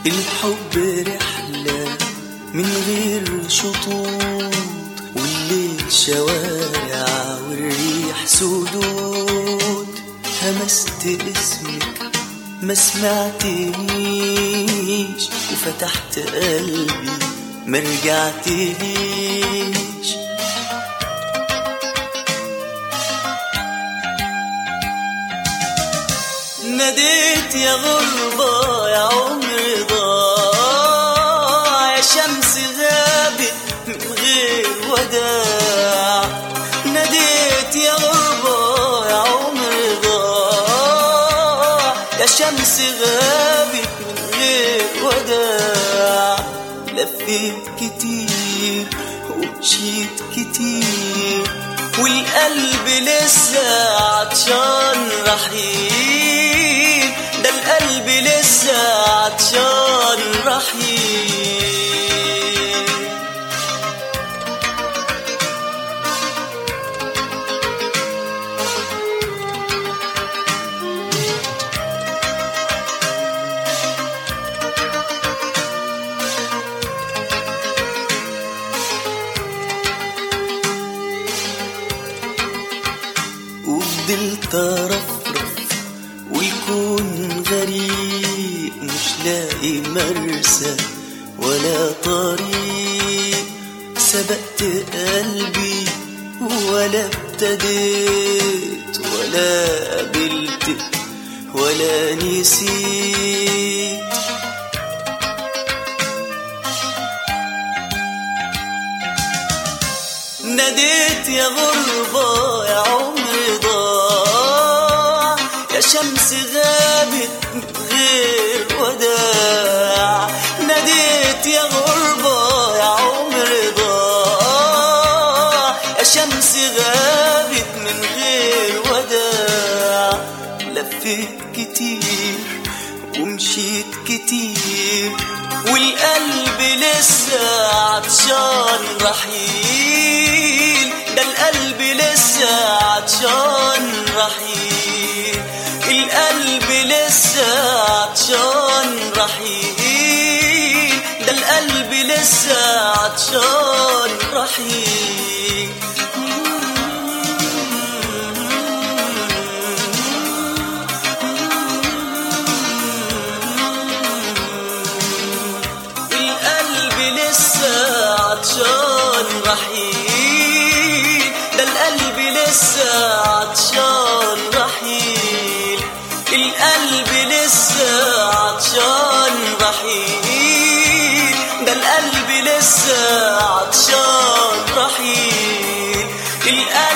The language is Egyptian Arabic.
الحب رحلة من غير شطوط والليل شوارع والريح سدود همست اسمك ما سمعتنيش وفتحت قلبي ما رجعتليش ناديت يا غربة يا عمر ضاع يا شمس غابت من غير وداع ناديت يا غربة يا عمر ضاع يا شمس غابت من غير وداع لفيت كتير ومشيت كتير والقلب لسه عطشان رحيل ده القلب لسه عطشان رحيل وفضلت ارفرف والكون غريب مش لاقي مرسى ولا طريق سبقت قلبي ولا ابتديت ولا قابلتك ولا نسيت ناديت يا غربة يا عمر ضاع يا شمس غابت من غير وداع ناديت يا غربة يا عمر ضاع يا شمس غابت من غير وداع لفيت كتير ومشيت كتير والقلب لسه عطشان رحيل ده القلب لسه عطشان رحيل القلب لسه عطشان رحيل ده القلب لسه عطشان رحيل القلب لسه عطشان رحيل ده القلب لسه عطشان رحيل القلب لسه عطشان رحيل ده القلب لسه عطشان رحيل القلب